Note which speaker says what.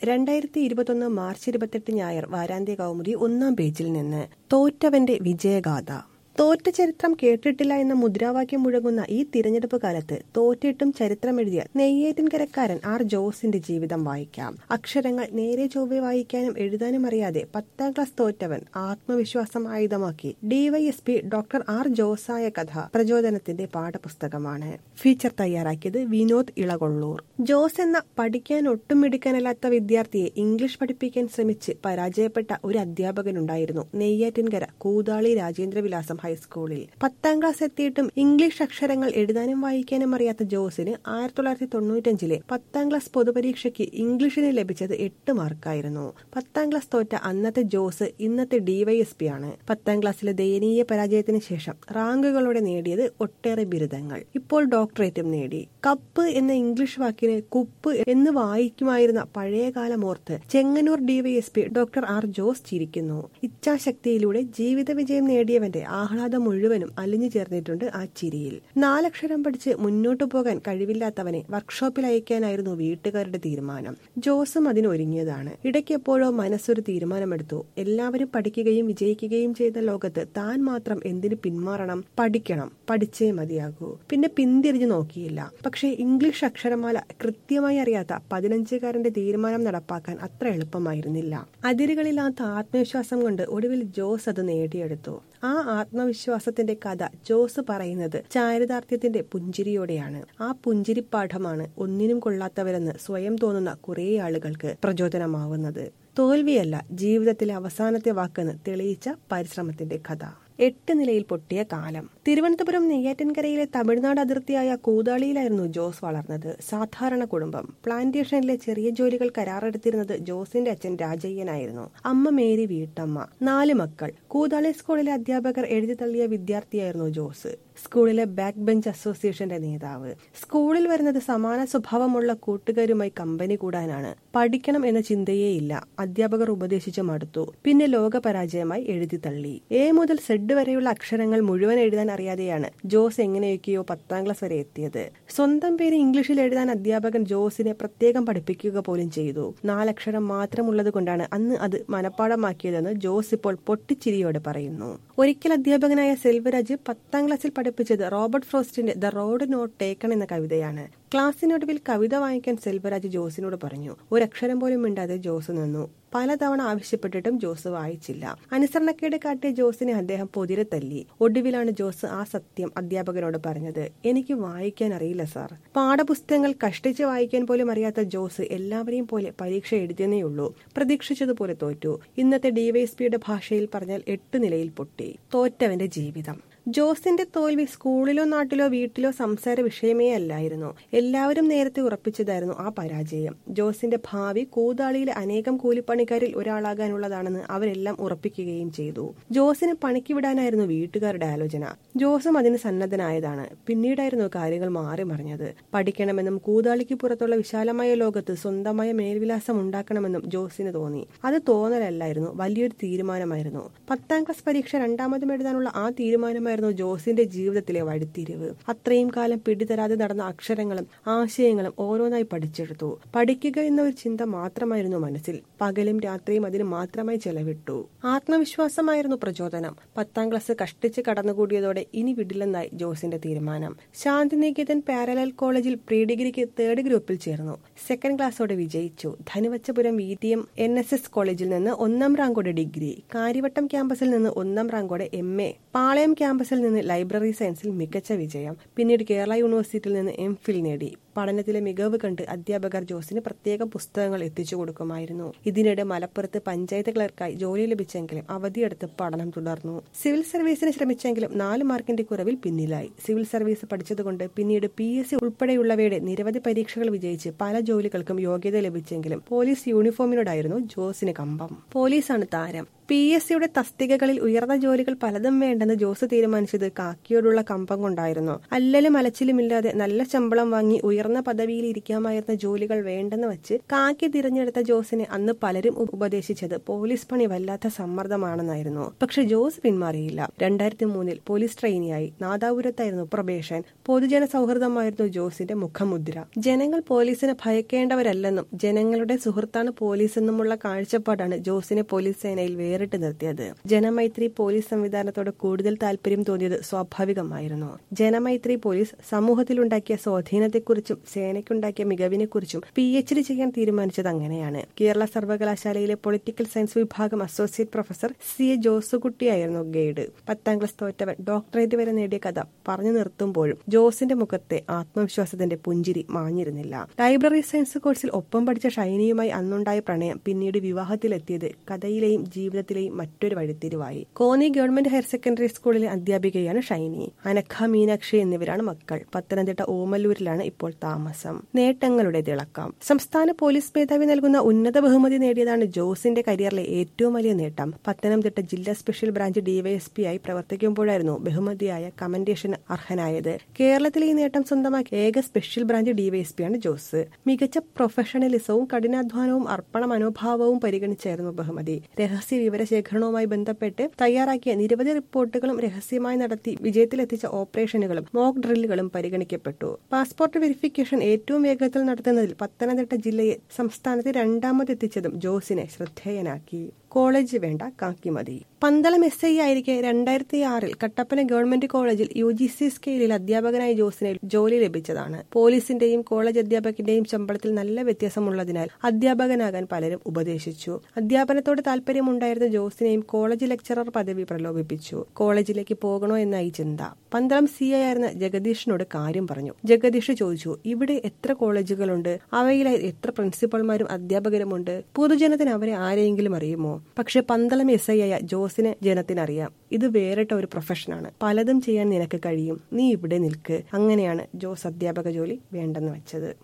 Speaker 1: രണ്ടായിരത്തി ഇരുപത്തൊന്ന് മാർച്ച് ഇരുപത്തെട്ട് ഞായർ വാരാന്ത്യ കൗമുദി ഒന്നാം പേജിൽ നിന്ന് തോറ്റവന്റെ വിജയഗാഥ തോറ്റ ചരിത്രം കേട്ടിട്ടില്ല എന്ന മുദ്രാവാക്യം മുഴങ്ങുന്ന ഈ തിരഞ്ഞെടുപ്പ് കാലത്ത് തോറ്റിട്ടും ചരിത്രമെഴുതിയ നെയ്യേറ്റിൻകരക്കാരൻ ആർ ജോസിന്റെ ജീവിതം വായിക്കാം അക്ഷരങ്ങൾ നേരെ ചൊവ്വെ വായിക്കാനും എഴുതാനും അറിയാതെ പത്താം ക്ലാസ് തോറ്റവൻ ആത്മവിശ്വാസം ആയുധമാക്കി ഡിവൈഎസ്പി ഡോക്ടർ ആർ ജോസായ കഥ പ്രചോദനത്തിന്റെ പാഠപുസ്തകമാണ് ഫീച്ചർ തയ്യാറാക്കിയത് വിനോദ് ഇളകൊള്ളൂർ ജോസ് എന്ന പഠിക്കാൻ ഒട്ടും മിടുക്കാനല്ലാത്ത വിദ്യാർത്ഥിയെ ഇംഗ്ലീഷ് പഠിപ്പിക്കാൻ ശ്രമിച്ച് പരാജയപ്പെട്ട ഒരു അധ്യാപകനുണ്ടായിരുന്നു നെയ്യാറ്റിൻകര കൂതാളി രാജേന്ദ്രവിലാസം ഹൈസ്കൂളിൽ പത്താം ക്ലാസ് എത്തിയിട്ടും ഇംഗ്ലീഷ് അക്ഷരങ്ങൾ എഴുതാനും വായിക്കാനും അറിയാത്ത ജോസിന് ആയിരത്തി തൊള്ളായിരത്തി തൊണ്ണൂറ്റഞ്ചിലെ പത്താം ക്ലാസ് പൊതുപരീക്ഷയ്ക്ക് ഇംഗ്ലീഷിന് ലഭിച്ചത് എട്ട് മാർക്കായിരുന്നു പത്താം ക്ലാസ് തോറ്റ അന്നത്തെ ജോസ് ഇന്നത്തെ ഡിവൈഎസ്പി ആണ് പത്താം ക്ലാസ്സിലെ ദയനീയ പരാജയത്തിന് ശേഷം റാങ്കുകളോടെ നേടിയത് ഒട്ടേറെ ബിരുദങ്ങൾ ഇപ്പോൾ ഡോക്ടറേറ്റും നേടി കപ്പ് എന്ന ഇംഗ്ലീഷ് വാക്കിന് കുപ്പ് എന്ന് വായിക്കുമായിരുന്ന പഴയകാലം ഓർത്ത് Chengannur DYSP doctor R Jose ചിരിക്കുന്നു ഇച്ഛാശക്തിയിലൂടെ ജീവിത വിജയം നേടിയവന്റെ ആഹ്ലാദം മുഴുവനും അലിഞ്ഞു ചേർന്നിട്ടുണ്ട് ആ ചിരിയിൽ നാലക്ഷരം പഠിച്ച് മുന്നോട്ടു പോകാൻ കഴിവില്ലാത്തവനെ വർക്ക്ഷോപ്പിൽ അയക്കാനായിരുന്നു വീട്ടുകാരുടെ തീരുമാനം ജോസും അതിനൊരുങ്ങിയതാണ് ഇടയ്ക്ക് എപ്പോഴോ മനസ്സൊരു തീരുമാനമെടുത്തു എല്ലാവരും പഠിക്കുകയും വിജയിക്കുകയും ചെയ്ത ലോകത്ത് താൻ മാത്രം എന്തിനു പിന്മാറണം പഠിക്കണം പഠിച്ചേ മതിയാകൂ പിന്നെ പിന്തിരിഞ്ഞു നോക്കിയില്ല പക്ഷേ ഇംഗ്ലീഷ് അക്ഷരമാല കൃത്യമായി അറിയാത്ത പതിനഞ്ചുകാരന്റെ തീരുമാനം നടപ്പാക്കാൻ അത്ര എളുപ്പമായിരുന്നില്ല അതിരുകളില്ലാത്ത ആത്മവിശ്വാസം കൊണ്ട് ഒടുവിൽ ജോസ് അത് നേടിയെടുത്തു ആ ആത്മവിശ്വാസത്തിന്റെ കഥ ജോസ് പറയുന്നത് ചാരിതാർത്ഥ്യത്തിന്റെ പുഞ്ചിരിയോടെയാണ് ആ പുഞ്ചിരിപ്പാഠമാണ് ഒന്നിനും കൊള്ളാത്തവരെന്ന് സ്വയം തോന്നുന്ന കുറേ ആളുകൾക്ക് പ്രചോദനമാവുന്നത് തോൽവിയല്ല ജീവിതത്തിലെ അവസാനത്തെ വാക്കെന്ന് തെളിയിച്ച പരിശ്രമത്തിന്റെ കഥ എട്ട് നിലയിൽ പൊട്ടിയ കാലം തിരുവനന്തപുരം നെയ്യാറ്റിൻകരയിലെ തമിഴ്നാട് അതിർത്തിയായ കൂതാളിയിലായിരുന്നു ജോസ് വളർന്നത് സാധാരണ കുടുംബം പ്ലാന്റേഷനിലെ ചെറിയ ജോലികൾ കരാറെടുത്തിരുന്നത് ജോസിന്റെ അച്ഛൻ രാജയ്യനായിരുന്നു അമ്മ മേരി വീട്ടമ്മ നാല് മക്കൾ കൂതാളി സ്കൂളിലെ അധ്യാപകർ എഴുതി തള്ളിയ വിദ്യാർത്ഥിയായിരുന്നു ജോസ് സ്കൂളിലെ ബാക്ക് ബെഞ്ച് അസോസിയേഷന്റെ നേതാവ് സ്കൂളിൽ വരുന്നത് സമാന സ്വഭാവമുള്ള കൂട്ടുകാരുമായി കമ്പനി കൂടാനാണ് പഠിക്കണം എന്ന ചിന്തയേയില്ല അധ്യാപകർ ഉപദേശിച്ചു മടുത്തു പിന്നെ ലോക പരാജയമായി എഴുതി തള്ളി എ മുതൽ സെഡ് വരെയുള്ള അക്ഷരങ്ങൾ മുഴുവൻ എഴുതാൻ അറിയാതെയാണ് ജോസ് എങ്ങനെയൊക്കെയോ പത്താം ക്ലാസ് വരെ എത്തിയത് സ്വന്തം പേര് ഇംഗ്ലീഷിൽ എഴുതാൻ അധ്യാപകൻ ജോസിനെ പ്രത്യേകം പഠിപ്പിക്കുക പോലും ചെയ്തു നാലക്ഷരം മാത്രമുള്ളത് കൊണ്ടാണ് അന്ന് അത് മനപ്പാടമാക്കിയതെന്ന് ജോസ് ഇപ്പോൾ പൊട്ടിച്ചിരിയോടെ പറയുന്നു ഒരിക്കൽ അധ്യാപകനായ സെൽവരാജ് പത്താം ക്ലാസ്സിൽ പഠിപ്പിച്ചത് റോബർട്ട് ഫ്രോസ്റ്റിന്റെ ദ റോഡ് നോട്ട് ടേക്കൺ എന്ന കവിതയാണ് ക്ലാസ്സിനൊടുവിൽ കവിത വായിക്കാൻ സെൽവരാജ് ജോസിനോട് പറഞ്ഞു ഒരക്ഷരം പോലും മിണ്ടാതെ ജോസ് നിന്നു പലതവണ ആവശ്യപ്പെട്ടിട്ടും ജോസ് വായിച്ചില്ല അനുസരണക്കേട് കാട്ടിയ ജോസിനെ അദ്ദേഹം പൊതിരെ തല്ലി ഒടുവിലാണ് ജോസ് ആ സത്യം അധ്യാപകനോട് പറഞ്ഞത് എനിക്ക് വായിക്കാൻ അറിയില്ല സാർ പാഠപുസ്തകങ്ങൾ കഷ്ടിച്ച് വായിക്കാൻ പോലും അറിയാത്ത ജോസ് എല്ലാവരെയും പോലെ പരീക്ഷ എഴുതിയെന്നേയുള്ളൂ പ്രതീക്ഷിച്ചതുപോലെ തോറ്റു ഇന്നത്തെ ഡിവൈഎസ്പിയുടെ ഭാഷയിൽ പറഞ്ഞാൽ എട്ട് നിലയിൽ പൊട്ടി തോറ്റവന്റെ ജീവിതം ജോസിന്റെ തോൽവി സ്കൂളിലോ നാട്ടിലോ വീട്ടിലോ സംസാര വിഷയമേ അല്ലായിരുന്നു എല്ലാവരും നേരത്തെ ഉറപ്പിച്ചതായിരുന്നു ആ പരാജയം ജോസിന്റെ ഭാവി കൂതാളിയിലെ അനേകം കൂലിപ്പണിക്കാരിൽ ഒരാളാകാനുള്ളതാണെന്ന് അവരെല്ലാം ഉറപ്പിക്കുകയും ചെയ്തു ജോസിനെ പണിക്ക് വിടാനായിരുന്നു വീട്ടുകാരുടെ ആലോചന ജോസും അതിന് സന്നദ്ധനായതാണ് പിന്നീടായിരുന്നു കാര്യങ്ങൾ മാറി മറിഞ്ഞത് പഠിക്കണമെന്നും കൂതാളിക്ക് പുറത്തുള്ള വിശാലമായ ലോകത്ത് സ്വന്തമായ മേൽവിലാസം ഉണ്ടാക്കണമെന്നും ജോസിന് തോന്നി അത് തോന്നലല്ലായിരുന്നു വലിയൊരു തീരുമാനമായിരുന്നു പത്താം ക്ലാസ് പരീക്ഷ രണ്ടാമതും എഴുതാനുള്ള ആ തീരുമാനമായിരുന്നു ആയിരുന്നു ജോസിന്റെ ജീവിതത്തിലെ വഴിത്തിരിവ് അത്രയും കാലം പിടിതരാതെ നടന്ന അക്ഷരങ്ങളും ആശയങ്ങളും ഓരോന്നായി പഠിച്ചെടുത്തു പഠിക്കുക എന്ന ഒരു ചിന്ത മാത്രമായിരുന്നു മനസ്സിൽ പകലും രാത്രിയും അതിന് മാത്രമായി ചെലവിട്ടു ആത്മവിശ്വാസമായിരുന്നു പ്രചോദനം പത്താം ക്ലാസ് കഷ്ടിച്ച് കടന്നുകൂടിയതോടെ ഇനി വിടില്ലെന്നായി ജോസിന്റെ തീരുമാനം ശാന്തിനികേതൻ പാരലൽ കോളേജിൽ പ്രീ ഡിഗ്രിക്ക് തേർഡ് ഗ്രൂപ്പിൽ ചേർന്നു സെക്കൻഡ് ക്ലാസ്സോടെ വിജയിച്ചു Dhanuvachapuram V T M N S S കോളേജിൽ നിന്ന് ഒന്നാം റാങ്കോടെ ഡിഗ്രി കാര്യവട്ടം ക്യാമ്പസിൽ നിന്ന് ഒന്നാം റാങ്കോടെ എം എ പാളയം ക്യാമ്പസിൽ നിന്ന് ലൈബ്രറി സയൻസിൽ മികച്ച വിജയം പിന്നീട് കേരള യൂണിവേഴ്സിറ്റിയിൽ നിന്ന് എം ഫിൽ നേടി പഠനത്തിലെ മികവ് കണ്ട് അധ്യാപകർ ജോസിന് പ്രത്യേകം പുസ്തകങ്ങൾ എത്തിച്ചു കൊടുക്കുമായിരുന്നു ഇതിനിടെ മലപ്പുറത്ത് പഞ്ചായത്ത് ക്ലർക്കായി ജോലി ലഭിച്ചെങ്കിലും അവധിയെടുത്ത് പഠനം തുടർന്നു സിവിൽ സർവീസിന് ശ്രമിച്ചെങ്കിലും നാല് മാർക്കിന്റെ കുറവിൽ പിന്നിലായി സിവിൽ സർവീസ് പഠിച്ചതുകൊണ്ട് പിന്നീട് പി എസ് സി ഉൾപ്പെടെയുള്ളവയുടെ നിരവധി പരീക്ഷകൾ വിജയിച്ച് പല ജോലികൾക്കും യോഗ്യത ലഭിച്ചെങ്കിലും പോലീസ് യൂണിഫോമിനോടായിരുന്നു ജോസിന് കമ്പം പോലീസാണ് താരം പി എസ് സിയുടെ തസ്തികകളിൽ ഉയർന്ന ജോലികൾ പലതും വേണ്ടെന്ന് ജോസ് തീരുമാനിച്ചത് കാക്കിയോടുള്ള കമ്പം കൊണ്ടായിരുന്നു അല്ലലും അലച്ചിലുമില്ലാതെ നല്ല ശമ്പളം വാങ്ങി ഉയർന്ന ഉയർന്ന പദവിയിൽ ഇരിക്കാമായിരുന്ന ജോലികൾ വേണ്ടെന്ന് വെച്ച് കാക്കി തിരഞ്ഞെടുത്ത ജോസിനെ അന്ന് പലരും ഉപദേശിച്ചത് പോലീസ് പണി വല്ലാത്ത സമ്മർദ്ദമാണെന്നായിരുന്നു പക്ഷെ ജോസ് പിന്മാറിയില്ല രണ്ടായിരത്തി മൂന്നിൽ പോലീസ് ട്രെയിനിയായി നാദാപുരത്തായിരുന്നു പ്രൊബേഷൻ പൊതുജന സൗഹൃദമായിരുന്നു ജോസിന്റെ മുഖമുദ്ര ജനങ്ങൾ പോലീസിനെ ഭയക്കേണ്ടവരല്ലെന്നും ജനങ്ങളുടെ സുഹൃത്താണ് പോലീസ് എന്നുമുള്ള കാഴ്ചപ്പാടാണ് ജോസിനെ പോലീസ് സേനയിൽ വേറിട്ട് നിർത്തിയത് ജനമൈത്രി പോലീസ് സംവിധാനത്തോട് കൂടുതൽ താല്പര്യം തോന്നിയത് സ്വാഭാവികമായിരുന്നു ജനമൈത്രി പോലീസ് സമൂഹത്തിലുണ്ടാക്കിയ സ്വാധീനത്തെക്കുറിച്ചും സേനയ്ക്കുണ്ടാക്കിയ മികവിനെക്കുറിച്ചും പി എച്ച് ഡി ചെയ്യാൻ തീരുമാനിച്ചത് അങ്ങനെയാണ് കേരള സർവകലാശാലയിലെ പൊളിറ്റിക്കൽ സയൻസ് വിഭാഗം അസോസിയേറ്റ് പ്രൊഫസർ സി എ ജോസുകുട്ടിയായിരുന്നു ഗൈഡ് പത്താം ക്ലാസ് തോറ്റവൻ ഡോക്ടറേറ്റ് വരെ നേടിയ കഥ പറഞ്ഞു നിർത്തുമ്പോഴും ജോസിന്റെ മുഖത്തെ ആത്മവിശ്വാസത്തിന്റെ പുഞ്ചിരി മാഞ്ഞിരുന്നില്ല ലൈബ്രറി സയൻസ് കോഴ്സിൽ ഒപ്പം പഠിച്ച ഷൈനിയുമായി അന്നുണ്ടായ പ്രണയം പിന്നീട് വിവാഹത്തിലെത്തിയത് കഥയിലെയും ജീവിതത്തിലെയും മറ്റൊരു വഴിത്തിരിവായി കോന്നി ഗവൺമെന്റ് ഹയർ സെക്കൻഡറി സ്കൂളിലെ അധ്യാപികയാണ് ഷൈനി അനഖ മീനാക്ഷി എന്നിവരാണ് മക്കൾ പത്തനംതിട്ട ഓമല്ലൂരിലാണ് ഇപ്പോൾ താമസം നേട്ടങ്ങളുടെ തിളക്കം സംസ്ഥാന പോലീസ് മേധാവി നൽകുന്ന ഉന്നത ബഹുമതി നേടിയതാണ് ജോസിന്റെ കരിയറിലെ ഏറ്റവും വലിയ നേട്ടം പത്തനംതിട്ട ജില്ലാ സ്പെഷ്യൽ ബ്രാഞ്ച് ഡിവൈഎസ്പി ആയി പ്രവർത്തിക്കുമ്പോഴായിരുന്നു ബഹുമതിയായ കമന്റേഷന് അർഹനായത് കേരളത്തിലെ ഈ നേട്ടം സ്വന്തമാക്കിയ ഏക സ്പെഷ്യൽ ബ്രാഞ്ച് ഡിവൈഎസ്പിയാണ് ജോസ് മികച്ച പ്രൊഫഷണലിസവും കഠിനാധ്വാനവും അർപ്പണ മനോഭാവവും പരിഗണിച്ചായിരുന്നു ബഹുമതി രഹസ്യ വിവരശേഖരണവുമായി ബന്ധപ്പെട്ട് തയ്യാറാക്കിയ നിരവധി റിപ്പോർട്ടുകളും രഹസ്യമായി നടത്തി വിജയത്തിലെത്തിച്ച ഓപ്പറേഷനുകളും മോക്ക് ഡ്രില്ലുകളും പരിഗണിക്കപ്പെട്ടു പാസ്പോർട്ട് വെരിഫിക്കേഷൻ ഏറ്റവും വേഗത്തിൽ നടത്തുന്നതിൽ പത്തനംതിട്ട ജില്ലയെ സംസ്ഥാനത്ത് രണ്ടാമതെത്തിച്ചതും ജോസിനെ ശ്രദ്ധേയനാക്കി കോളേജ് വേണ്ട കാക്കിമതി പന്തളം എസ് ഐ ആയിരിക്കെ രണ്ടായിരത്തി ആറിൽ കട്ടപ്പന ഗവൺമെന്റ് കോളേജിൽ യു ജി സി സ്കെയിലിൽ അധ്യാപകനായി ജോസിന് ജോലി ലഭിച്ചതാണ് പോലീസിന്റെയും കോളേജ് അധ്യാപകന്റെയും ശമ്പളത്തിൽ നല്ല വ്യത്യാസമുള്ളതിനാൽ അധ്യാപകനാകാൻ പലരും ഉപദേശിച്ചു അധ്യാപനത്തോട് താല്പര്യമുണ്ടായിരുന്ന ജോസിനെയും കോളേജ് ലെക്ചറർ പദവി പ്രലോഭിപ്പിച്ചു കോളേജിലേക്ക് പോകണോ എന്നായി ചിന്ത പന്തളം സി ഐ ആയിരുന്ന ജഗദീഷിനോട് കാര്യം പറഞ്ഞു ജഗദീഷ് ചോദിച്ചു ഇവിടെ എത്ര കോളേജുകളുണ്ട് അവയിലായി എത്ര പ്രിൻസിപ്പൽമാരും അധ്യാപകരുമുണ്ട് പൊതുജനത്തിന് അവരെ ആരെയെങ്കിലും അറിയുമോ പക്ഷെ പന്തളം എസ് ഐ ആയ ജോസിന് ജനത്തിനറിയാം ഇത് വേറിട്ട ഒരു പ്രൊഫഷനാണ് പലതും ചെയ്യാൻ നിനക്ക് കഴിയും നീ ഇവിടെ നിൽക്ക് അങ്ങനെയാണ് ജോസ് അധ്യാപക ജോലി വേണ്ടെന്ന് വെച്ചത്